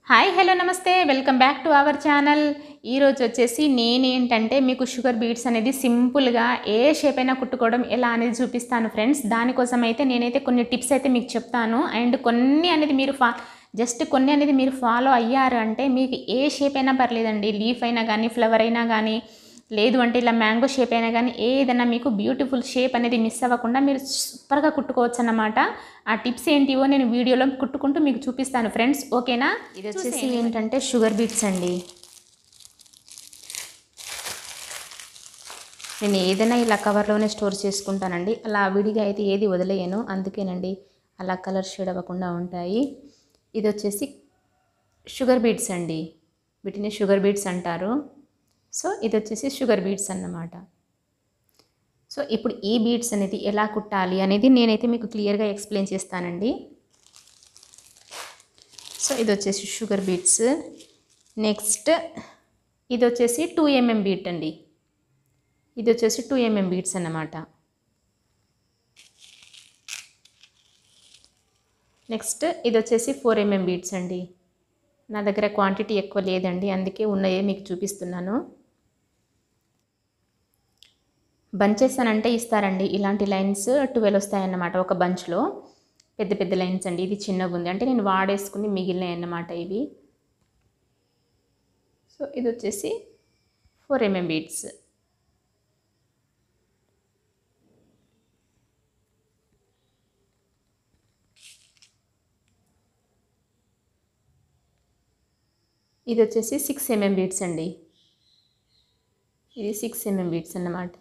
hi hello నమస్తే welcome back to our channel ఈరోజు వచ్చేసి నేనేంటంటే మీకు షుగర్ బీట్స్ అనేది సింపుల్గా ఏ షేప్ అయినా కుట్టుకోవడం ఎలా అనేది చూపిస్తాను ఫ్రెండ్స్ దానికోసం అయితే నేనైతే కొన్ని టిప్స్ అయితే మీకు చెప్తాను అండ్ కొన్ని అనేది మీరు ఫా జస్ట్ కొన్ని అనేది మీరు ఫాలో అయ్యారు అంటే మీకు ఏ షేప్ అయినా పర్లేదండి లీఫ్ అయినా కానీ ఫ్లవర్ అయినా కానీ లేదు అంటే ఇలా మ్యాంగో షేప్ అయినా కానీ ఏదైనా మీకు బ్యూటిఫుల్ షేప్ అనేది మిస్ అవ్వకుండా మీరు సూపర్గా కుట్టుకోవచ్చు అన్నమాట ఆ టిప్స్ ఏంటివో నేను వీడియోలో కుట్టుకుంటూ మీకు చూపిస్తాను ఫ్రెండ్స్ ఓకేనా ఇది వచ్చేసి ఏంటంటే షుగర్ బీట్స్ అండి నేను ఏదైనా ఇలా కవర్లోనే స్టోర్ చేసుకుంటానండి అలా విడిగా అయితే ఏది వదిలేయను అందుకేనండి అలా కలర్ షేడ్ అవ్వకుండా ఉంటాయి ఇది వచ్చేసి షుగర్ బీట్స్ అండి వీటిని షుగర్ బీట్స్ అంటారు సో ఇది వచ్చేసి షుగర్ బీట్స్ అన్నమాట సో ఇప్పుడు ఈ బీట్స్ అనేది ఎలా కుట్టాలి అనేది నేనైతే మీకు క్లియర్గా ఎక్స్ప్లెయిన్ చేస్తానండి సో ఇది వచ్చేసి షుగర్ బీట్స్ నెక్స్ట్ ఇది వచ్చేసి టూ ఎంఎం బీట్ అండి ఇది వచ్చేసి టూ ఎంఎం బీట్స్ అన్నమాట నెక్స్ట్ ఇది వచ్చేసి ఫోర్ ఎంఎం బీట్స్ అండి నా దగ్గర క్వాంటిటీ ఎక్కువ లేదండి అందుకే ఉన్నాయే మీకు చూపిస్తున్నాను బంచెస్ అని అంటే ఇస్తారండి ఇలాంటి లైన్స్ ట్వెల్వ్ వస్తాయన్నమాట ఒక బంచ్లో పెద్ద పెద్ద లైన్స్ అండి ఇది చిన్నగా ఉంది అంటే నేను వాడేసుకుని మిగిలినాయి అన్నమాట ఇవి సో ఇది వచ్చేసి ఫోర్ ఎంఎం బీట్స్ ఇది వచ్చేసి సిక్స్ ఎంఎం బీట్స్ అండి ఇది సిక్స్ ఎంఎం బీట్స్ అన్నమాట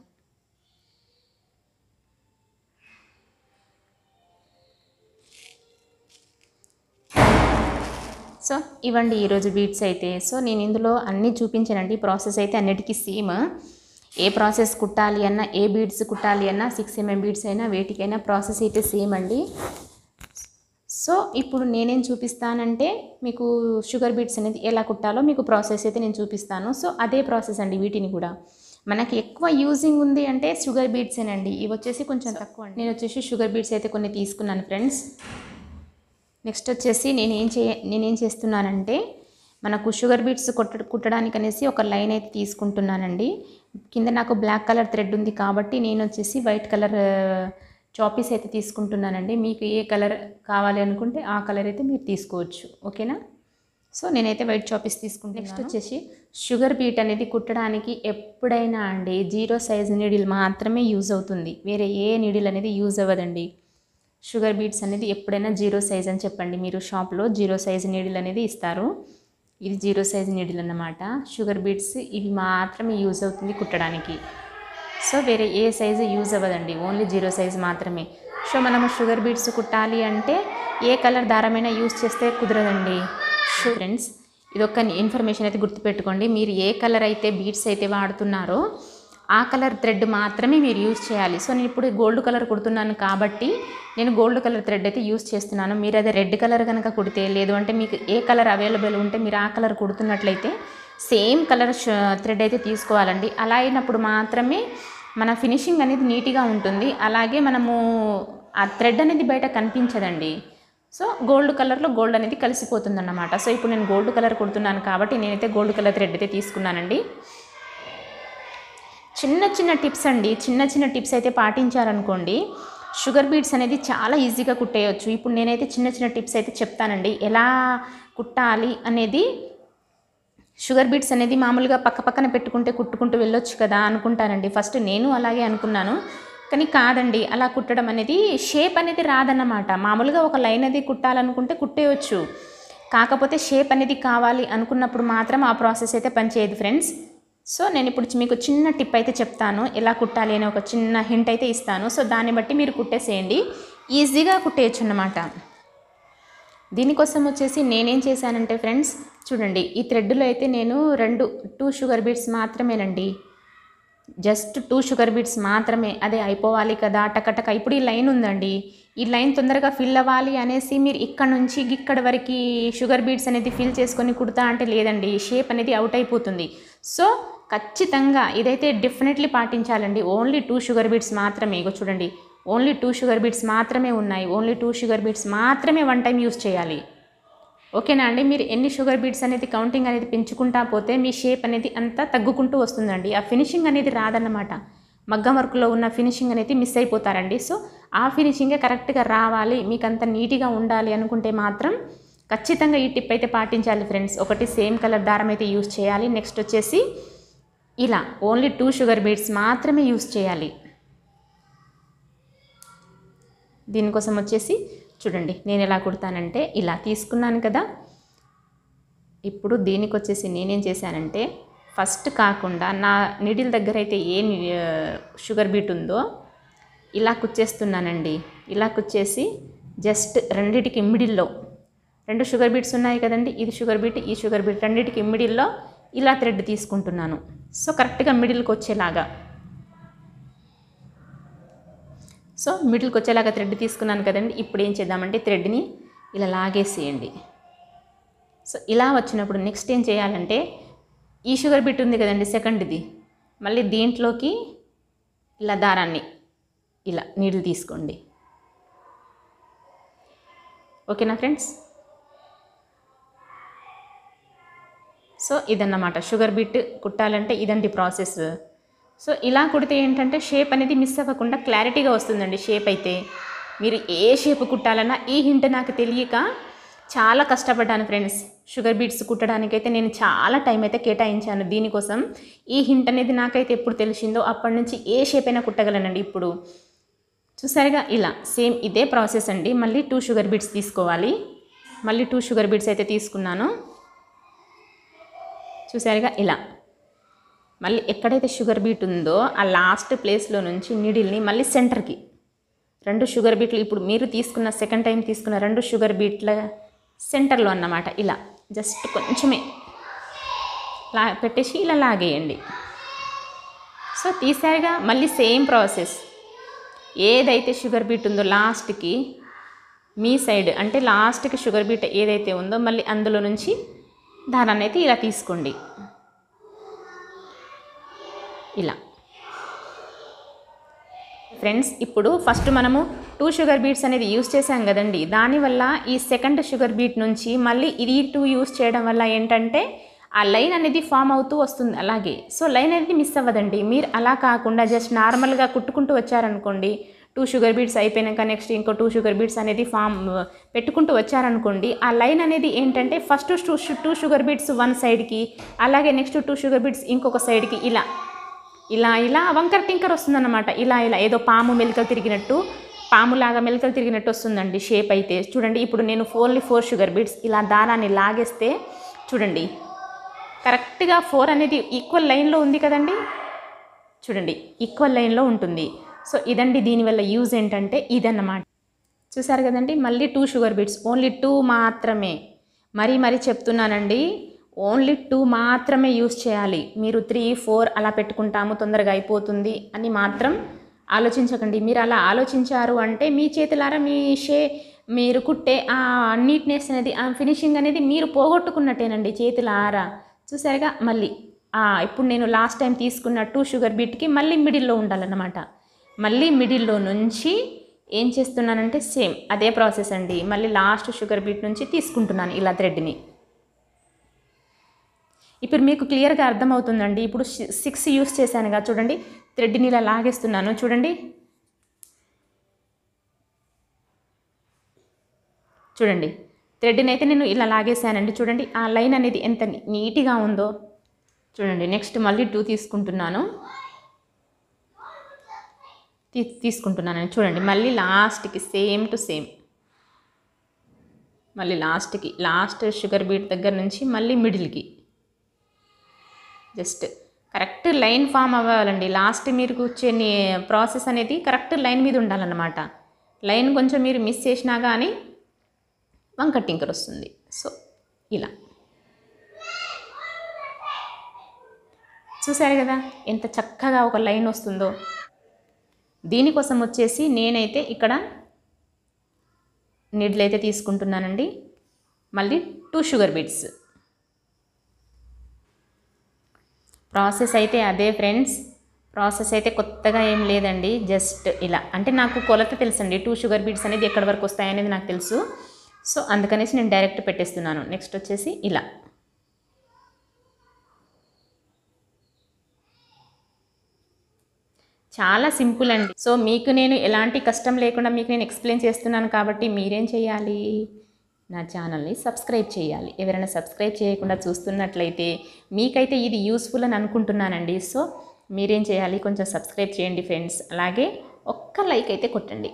సో ఇవ్వండి ఈరోజు బీట్స్ అయితే సో నేను ఇందులో అన్నీ చూపించానండి ప్రాసెస్ అయితే అన్నిటికీ సేమ్ ఏ ప్రాసెస్ కుట్టాలి అన్నా ఏ బీడ్స్ కుట్టాలి అన్నా సిక్స్ ఎంఎం బీడ్స్ అయినా వేటికైనా ప్రాసెస్ అయితే సేమ్ అండి సో ఇప్పుడు నేనేం చూపిస్తానంటే మీకు షుగర్ బీట్స్ అనేది ఎలా కుట్టాలో మీకు ప్రాసెస్ అయితే నేను చూపిస్తాను సో అదే ప్రాసెస్ అండి వీటిని కూడా మనకి ఎక్కువ యూజింగ్ ఉంది అంటే షుగర్ బీట్సేనండి ఇవి వచ్చేసి కొంచెం తక్కువ అండి నేను వచ్చేసి షుగర్ బీట్స్ అయితే కొన్ని తీసుకున్నాను ఫ్రెండ్స్ నెక్స్ట్ వచ్చేసి నేనేం చే నేనేం చేస్తున్నానంటే మనకు షుగర్ బీట్స్ కొట్ట కుట్టడానికి అనేసి ఒక లైన్ అయితే తీసుకుంటున్నానండి కింద నాకు బ్లాక్ కలర్ థ్రెడ్ ఉంది కాబట్టి నేను వచ్చేసి వైట్ కలర్ చాపీస్ అయితే తీసుకుంటున్నానండి మీకు ఏ కలర్ కావాలి అనుకుంటే ఆ కలర్ అయితే మీరు తీసుకోవచ్చు ఓకేనా సో నేనైతే వైట్ చాపీస్ తీసుకుంటాను నెక్స్ట్ వచ్చేసి షుగర్ బీట్ అనేది కుట్టడానికి ఎప్పుడైనా అండి జీరో సైజ్ నీడిల్ మాత్రమే యూజ్ అవుతుంది వేరే ఏ నీడిల్ అనేది యూజ్ అవ్వదండి షుగర్ బీట్స్ అనేది ఎప్పుడైనా జీరో సైజ్ అని చెప్పండి మీరు షాప్లో జీరో సైజ్ నీడిల్ అనేది ఇస్తారు ఇది జీరో సైజ్ నీడిల్ అన్నమాట షుగర్ బీట్స్ ఇవి మాత్రమే యూజ్ అవుతుంది కుట్టడానికి సో వేరే ఏ సైజు యూజ్ అవ్వదండి ఓన్లీ జీరో సైజ్ మాత్రమే సో మనము షుగర్ బీట్స్ కుట్టాలి అంటే ఏ కలర్ దారమైనా యూజ్ చేస్తే కుదరదండి సో ఫ్రెండ్స్ ఇదొక ఇన్ఫర్మేషన్ అయితే గుర్తుపెట్టుకోండి మీరు ఏ కలర్ అయితే బీట్స్ అయితే వాడుతున్నారో ఆ కలర్ థ్రెడ్ మాత్రమే మీరు యూజ్ చేయాలి సో నేను ఇప్పుడు గోల్డ్ కలర్ కుడుతున్నాను కాబట్టి నేను గోల్డ్ కలర్ థ్రెడ్ అయితే యూజ్ చేస్తున్నాను మీరు అదే రెడ్ కలర్ కనుక కుడితే లేదు అంటే మీకు ఏ కలర్ అవైలబుల్ ఉంటే మీరు ఆ కలర్ కుడుతున్నట్లయితే సేమ్ కలర్ థ్రెడ్ అయితే తీసుకోవాలండి అలా అయినప్పుడు మాత్రమే మన ఫినిషింగ్ అనేది నీట్గా ఉంటుంది అలాగే మనము ఆ థ్రెడ్ అనేది బయట కనిపించదండి సో గోల్డ్ కలర్లో గోల్డ్ అనేది కలిసిపోతుంది అన్నమాట సో ఇప్పుడు నేను గోల్డ్ కలర్ కుడుతున్నాను కాబట్టి నేనైతే గోల్డ్ కలర్ థ్రెడ్ అయితే తీసుకున్నానండి చిన్న చిన్న టిప్స్ అండి చిన్న చిన్న టిప్స్ అయితే పాటించారనుకోండి షుగర్ బీట్స్ అనేది చాలా ఈజీగా కుట్టేయచ్చు ఇప్పుడు నేనైతే చిన్న చిన్న టిప్స్ అయితే చెప్తానండి ఎలా కుట్టాలి అనేది షుగర్ బీట్స్ అనేది మామూలుగా పక్క పక్కన పెట్టుకుంటే కుట్టుకుంటూ వెళ్ళొచ్చు కదా అనుకుంటానండి ఫస్ట్ నేను అలాగే అనుకున్నాను కానీ కాదండి అలా కుట్టడం అనేది షేప్ అనేది రాదన్నమాట మామూలుగా ఒక లైన్ అది కుట్టాలనుకుంటే కుట్టేయచ్చు కాకపోతే షేప్ అనేది కావాలి అనుకున్నప్పుడు మాత్రం ఆ ప్రాసెస్ అయితే పనిచేయదు ఫ్రెండ్స్ సో నేను ఇప్పుడు మీకు చిన్న టిప్ అయితే చెప్తాను ఎలా కుట్టాలి అని ఒక చిన్న హింట్ అయితే ఇస్తాను సో దాన్ని బట్టి మీరు కుట్టేసేయండి ఈజీగా కుట్టేయచ్చు అన్నమాట దీనికోసం వచ్చేసి నేనేం చేశానంటే ఫ్రెండ్స్ చూడండి ఈ థ్రెడ్లో అయితే నేను రెండు టూ షుగర్ బీట్స్ మాత్రమేనండి జస్ట్ టూ షుగర్ బీట్స్ మాత్రమే అదే అయిపోవాలి కదా టకటక ఇప్పుడు ఈ లైన్ ఉందండి ఈ లైన్ తొందరగా ఫిల్ అవ్వాలి అనేసి మీరు ఇక్కడ నుంచి ఇక్కడ వరకు షుగర్ బీట్స్ అనేది ఫిల్ చేసుకొని కుడతా అంటే లేదండి షేప్ అనేది అవుట్ అయిపోతుంది సో ఖచ్చితంగా ఇదైతే డెఫినెట్లీ పాటించాలండి ఓన్లీ టూ షుగర్ బీట్స్ మాత్రమే ఇగో చూడండి ఓన్లీ టూ షుగర్ బీట్స్ మాత్రమే ఉన్నాయి ఓన్లీ టూ షుగర్ బీట్స్ మాత్రమే వన్ టైం యూస్ చేయాలి ఓకేనా అండి మీరు ఎన్ని షుగర్ బీట్స్ అనేది కౌంటింగ్ అనేది పెంచుకుంటా పోతే మీ షేప్ అనేది అంతా తగ్గుకుంటూ వస్తుందండి ఆ ఫినిషింగ్ అనేది రాదన్నమాట మగ్గం వర్క్లో ఉన్న ఫినిషింగ్ అనేది మిస్ అయిపోతారండి సో ఆ ఫినిషింగే కరెక్ట్గా రావాలి మీకు అంత నీట్గా ఉండాలి అనుకుంటే మాత్రం ఖచ్చితంగా ఈ టిప్ అయితే పాటించాలి ఫ్రెండ్స్ ఒకటి సేమ్ కలర్ దారం అయితే యూస్ చేయాలి నెక్స్ట్ వచ్చేసి ఇలా ఓన్లీ టూ షుగర్ బీట్స్ మాత్రమే యూస్ చేయాలి దీనికోసం వచ్చేసి చూడండి నేను ఎలా కుడతానంటే ఇలా తీసుకున్నాను కదా ఇప్పుడు దీనికి వచ్చేసి నేనేం చేశానంటే ఫస్ట్ కాకుండా నా నిడిల్ దగ్గర అయితే ఏ ని- ఆ, షుగర్ బీట్ ఉందో ఇలా కుచ్చేస్తున్నానండి ఇలా కుచ్చేసి జస్ట్ రెండిటికి మిడిల్లో రెండు షుగర్ బీట్స్ ఉన్నాయి కదండి ఇది షుగర్ బీట్ ఈ షుగర్ బీట్ రెండిటికి మిడిల్లో ఇలా థ్రెడ్ తీసుకుంటున్నాను సో కరెక్ట్గా మిడిల్కి వచ్చేలాగా సో మిడిల్కి వచ్చేలాగా థ్రెడ్ తీసుకున్నాను కదండి ఇప్పుడు ఏం చేద్దామంటే థ్రెడ్ని ఇలా లాగేసేయండి సో ఇలా వచ్చినప్పుడు నెక్స్ట్ ఏం చేయాలంటే ఈ షుగర్ బిట్ ఉంది కదండి సెకండ్ది మళ్ళీ దీంట్లోకి ఇలా దారాన్ని ఇలా నీళ్ళు తీసుకోండి ఓకేనా ఫ్రెండ్స్ సో ఇదన్నమాట షుగర్ బిట్ కుట్టాలంటే ఇదండి ప్రాసెస్ సో ఇలా కుడితే ఏంటంటే షేప్ అనేది మిస్ అవ్వకుండా క్లారిటీగా వస్తుందండి షేప్ అయితే మీరు ఏ షేప్ కుట్టాలన్నా ఈ హింట్ నాకు తెలియక చాలా కష్టపడ్డాను ఫ్రెండ్స్ షుగర్ బీట్స్ కుట్టడానికైతే నేను చాలా టైం అయితే కేటాయించాను దీనికోసం ఈ హింట్ అనేది నాకైతే ఎప్పుడు తెలిసిందో అప్పటి నుంచి ఏ షేప్ అయినా కుట్టగలనండి ఇప్పుడు చూసారుగా ఇలా సేమ్ ఇదే ప్రాసెస్ అండి మళ్ళీ టూ షుగర్ బీట్స్ తీసుకోవాలి మళ్ళీ టూ షుగర్ బీట్స్ అయితే తీసుకున్నాను చూసారుగా ఇలా మళ్ళీ ఎక్కడైతే షుగర్ బీట్ ఉందో ఆ లాస్ట్ ప్లేస్లో నుంచి నీడిల్ని మళ్ళీ సెంటర్కి రెండు షుగర్ బీట్లు ఇప్పుడు మీరు తీసుకున్న సెకండ్ టైం తీసుకున్న రెండు షుగర్ బీట్ల సెంటర్లో అన్నమాట ఇలా జస్ట్ కొంచెమే లా పెట్టేసి ఇలా లాగేయండి సో తీసారుగా మళ్ళీ సేమ్ ప్రాసెస్ ఏదైతే షుగర్ బీట్ ఉందో లాస్ట్కి మీ సైడ్ అంటే లాస్ట్కి షుగర్ బీట్ ఏదైతే ఉందో మళ్ళీ అందులో నుంచి దారాన్ని అయితే ఇలా తీసుకోండి ఇలా ఫ్రెండ్స్ ఇప్పుడు ఫస్ట్ మనము టూ షుగర్ బీట్స్ అనేది యూస్ చేసాం కదండి దానివల్ల ఈ సెకండ్ షుగర్ బీట్ నుంచి మళ్ళీ ఇది టూ యూస్ చేయడం వల్ల ఏంటంటే ఆ లైన్ అనేది ఫామ్ అవుతూ వస్తుంది అలాగే సో లైన్ అనేది మిస్ అవ్వదండి మీరు అలా కాకుండా జస్ట్ నార్మల్గా కుట్టుకుంటూ వచ్చారనుకోండి టూ షుగర్ బీట్స్ అయిపోయాక నెక్స్ట్ ఇంకో టూ షుగర్ బీట్స్ అనేది ఫామ్ పెట్టుకుంటూ వచ్చారనుకోండి ఆ లైన్ అనేది ఏంటంటే first two two sugar beats one సైడ్కి అలాగే నెక్స్ట్ టూ షుగర్ బీట్స్ ఇంకొక సైడ్కి ఇలా ఇలా ఇలా వంకర టింకర్ వస్తుందన్నమాట ఇలా ఇలా ఏదో పాము మెలికలు తిరిగినట్టు పాములాగా మెలికలు తిరిగినట్టు వస్తుందండి షేప్ అయితే చూడండి ఇప్పుడు నేను ఓన్లీ ఫోర్ షుగర్ బీట్స్ ఇలా దారాన్ని లాగేస్తే చూడండి కరెక్ట్గా ఫోర్ అనేది ఈక్వల్ లైన్లో ఉంది కదండి చూడండి ఈక్వల్ లైన్లో ఉంటుంది సో ఇదండి దీనివల్ల యూజ్ ఏంటంటే ఇదన్నమాట చూసారు కదండి మళ్ళీ two sugar beats only two మాత్రమే మరీ మరీ చెప్తున్నానండి ఓన్లీ టూ మాత్రమే యూస్ చేయాలి మీరు త్రీ ఫోర్ అలా పెట్టుకుంటాము తొందరగా అయిపోతుంది అని మాత్రం ఆలోచించకండి మీరు అలా ఆలోచించారు అంటే మీ చేతులారా మీ షే మీరు కుట్టే ఆ నీట్నెస్ అనేది ఆ ఫినిషింగ్ అనేది మీరు పోగొట్టుకున్నట్టేనండి చేతులారా చూసారుగా మళ్ళీ ఆ, ఇప్పుడు నేను లాస్ట్ టైం తీసుకున్న టూ షుగర్ బీట్కి మళ్ళీ మిడిల్లో ఉండాలన్నమాట మళ్ళీ మిడిల్లో నుంచి ఏం చేస్తున్నానంటే సేమ్ అదే ప్రాసెస్ అండి మళ్ళీ లాస్ట్ షుగర్ బీట్ నుంచి తీసుకుంటున్నాను ఇలా థ్రెడ్ని ఇప్పుడు మీకు క్లియర్గా అర్థమవుతుందండి ఇప్పుడు సిక్స్ యూస్ చేశానుగా చూడండి థ్రెడ్ని ఇలా లాగేస్తున్నాను చూడండి చూడండి థ్రెడ్ని అయితే నేను ఇలా లాగేసానండి చూడండి ఆ లైన్ అనేది ఎంత నీట్గా ఉందో చూడండి నెక్స్ట్ మళ్ళీ టూ తీసుకుంటున్నాను తీ తీసుకుంటున్నాను చూడండి మళ్ళీ లాస్ట్కి సేమ్ టు సేమ్ మళ్ళీ లాస్ట్కి లాస్ట్ షుగర్ బీట్ దగ్గర నుంచి మళ్ళీ మిడిల్కి జస్ట్ కరెక్ట్ లైన్ ఫామ్ అవ్వాలండి లాస్ట్ మీరు కూర్చొని ప్రాసెస్ అనేది కరెక్ట్ లైన్ మీద ఉండాలన్నమాట లైన్ కొంచెం మీరు మిస్ చేసినా కానీ వంక టింకర్ వస్తుంది సో ఇలా చూసారు కదా ఎంత చక్కగా ఒక లైన్ వస్తుందో దీనికోసం వచ్చేసి నేనైతే ఇక్కడ నీడ్లు అయితే తీసుకుంటున్నానండి మళ్ళీ టూ షుగర్ బీట్స్ ప్రాసెస్ అయితే అదే ఫ్రెండ్స్ ప్రాసెస్ అయితే కొత్తగా ఏం లేదండి జస్ట్ ఇలా అంటే నాకు కొలత తెలుసండి టూ షుగర్ బీట్స్ అనేది ఎక్కడి వరకు వస్తాయనేది నాకు తెలుసు సో అందుకనేసి నేను డైరెక్ట్ పెట్టేస్తున్నాను నెక్స్ట్ వచ్చేసి ఇలా చాలా సింపుల్ అండి సో మీకు నేను ఎలాంటి కష్టం లేకుండా మీకు నేను ఎక్స్ప్లెయిన్ చేస్తున్నాను కాబట్టి మీరేం చేయాలి నా ఛానల్ని సబ్స్క్రైబ్ చేయాలి ఎవరైనా సబ్స్క్రైబ్ చేయకుండా చూస్తున్నట్లయితే మీకైతే ఇది యూస్ఫుల్ అని అనుకుంటున్నానండి సో మీరేం చేయాలి కొంచెం సబ్స్క్రైబ్ చేయండి ఫ్రెండ్స్ అలాగే ఒక్క లైక్ అయితే కొట్టండి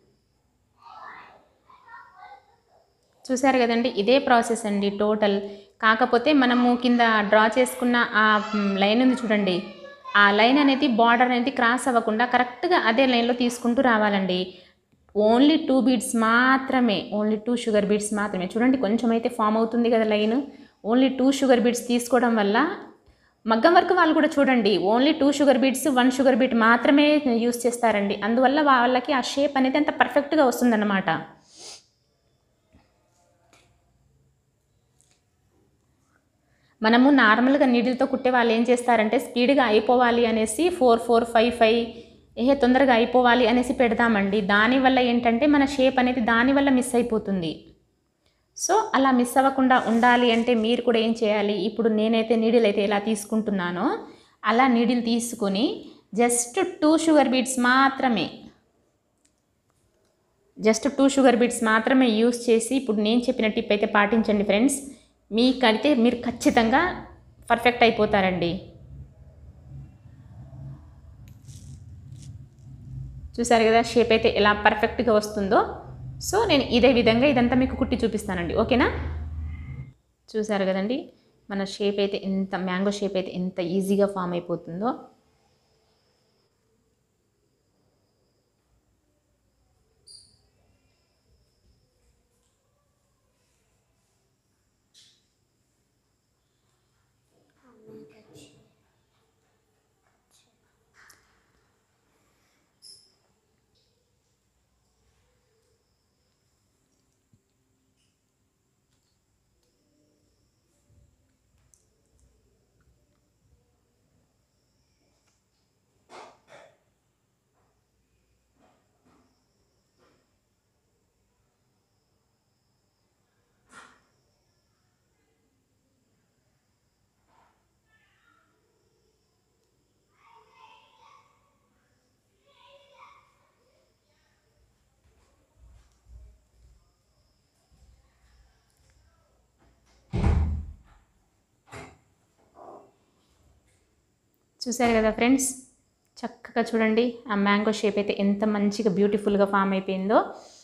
చూసారు కదండి ఇదే ప్రాసెస్ అండి టోటల్ కాకపోతే మనము కింద డ్రా చేసుకున్న ఆ లైన్ ఉంది చూడండి ఆ లైన్ అనేది బార్డర్ అనేది క్రాస్ అవ్వకుండా కరెక్ట్గా అదే లైన్లో తీసుకుంటూ రావాలండి ఓన్లీ టూ బీడ్స్ మాత్రమే ఓన్లీ టూ షుగర్ బీడ్స్ మాత్రమే చూడండి కొంచెం అయితే ఫామ్ అవుతుంది కదా line only two sugar beads తీసుకోవడం వల్ల మగ్గం వర్క్ వాళ్ళు కూడా చూడండి only two sugar beats one sugar beat మాత్రమే యూస్ చేస్తారండి అందువల్ల వాళ్ళకి ఆ షేప్ అనేది అంత పర్ఫెక్ట్గా వస్తుందన్నమాట మనము నార్మల్గా నీడిల్తో కుట్టే వాళ్ళు ఏం చేస్తారంటే స్పీడ్గా అయిపోవాలి అనేసి ఫోర్ ఫోర్ ఫైవ్ ఫైవ్ ఏ తొందరగా అయిపోవాలి అనేసి పెడదామండి దానివల్ల ఏంటంటే మన షేప్ అనేది దానివల్ల మిస్ అయిపోతుంది సో అలా మిస్ అవ్వకుండా ఉండాలి అంటే మీరు కూడా ఏం చేయాలి ఇప్పుడు నేనైతే నీడిల్ అయితే ఎలా తీసుకుంటున్నానో అలా నీడిల్ తీసుకొని జస్ట్ టూ షుగర్ బీట్స్ మాత్రమే జస్ట్ టూ షుగర్ బీట్స్ మాత్రమే యూస్ చేసి ఇప్పుడు నేను చెప్పిన టిప్ అయితే పాటించండి ఫ్రెండ్స్ మీకైతే మీరు ఖచ్చితంగా పర్ఫెక్ట్ అయిపోతారండి చూసారు కదా షేప్ అయితే ఎలా పర్ఫెక్ట్గా వస్తుందో సో నేను ఇదే విధంగా ఇదంతా మీకు కుట్టి చూపిస్తానండి ఓకేనా చూసారు కదండి మన షేప్ అయితే ఎంత మ్యాంగో షేప్ అయితే ఎంత ఈజీగా ఫామ్ అయిపోతుందో చూసారు కదా ఫ్రెండ్స్ చక్కగా చూడండి ఆ మ్యాంగో షేప్ అయితే ఎంత మంచిగా బ్యూటిఫుల్గా ఫామ్ అయిపోయిందో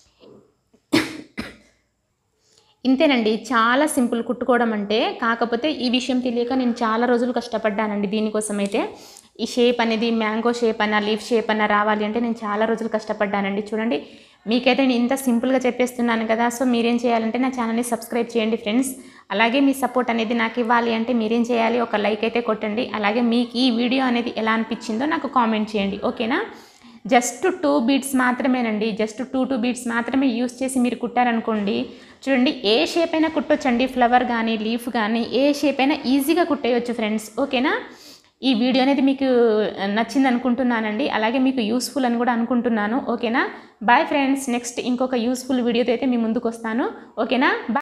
ఇంతేనండి చాలా సింపుల్ కుట్టుకోవడం అంటే కాకపోతే ఈ విషయం తెలియక నేను చాలా రోజులు కష్టపడ్డానండి దీనికోసం అయితే ఈ షేప్ అనేది మ్యాంగో షేప్ అన్న లీఫ్ షేప్ అన్న రావాలి అంటే నేను చాలా రోజులు కష్టపడ్డానండి చూడండి మీకైతే నేను ఇంత సింపుల్గా చెప్పేస్తున్నాను కదా సో మీరేం చేయాలంటే నా ఛానల్ని సబ్స్క్రైబ్ చేయండి ఫ్రెండ్స్ అలాగే మీ సపోర్ట్ అనేది నాకు ఇవ్వాలి అంటే మీరేం చేయాలి ఒక లైక్ అయితే కొట్టండి అలాగే మీకు ఈ వీడియో అనేది ఎలా అనిపించిందో నాకు కామెంట్ చేయండి ఓకేనా జస్ట్ టూ బీట్స్ మాత్రమేనండి జస్ట్ టూ టూ బీట్స్ మాత్రమే యూస్ చేసి మీరు కుట్టారనుకోండి చూడండి ఏ షేప్ అయినా కుట్టొచ్చండి ఫ్లవర్ కానీ లీఫ్ కానీ ఏ షేప్ అయినా ఈజీగా కుట్టేయచ్చు ఫ్రెండ్స్ ఓకేనా ఈ వీడియో అనేది మీకు నచ్చింది అనుకుంటున్నానండి అలాగే మీకు యూస్ఫుల్ అని కూడా అనుకుంటున్నాను ఓకేనా బాయ్ ఫ్రెండ్స్ నెక్స్ట్ ఇంకొక యూస్ఫుల్ వీడియోతో అయితే మీ ముందుకు వస్తాను ఓకేనా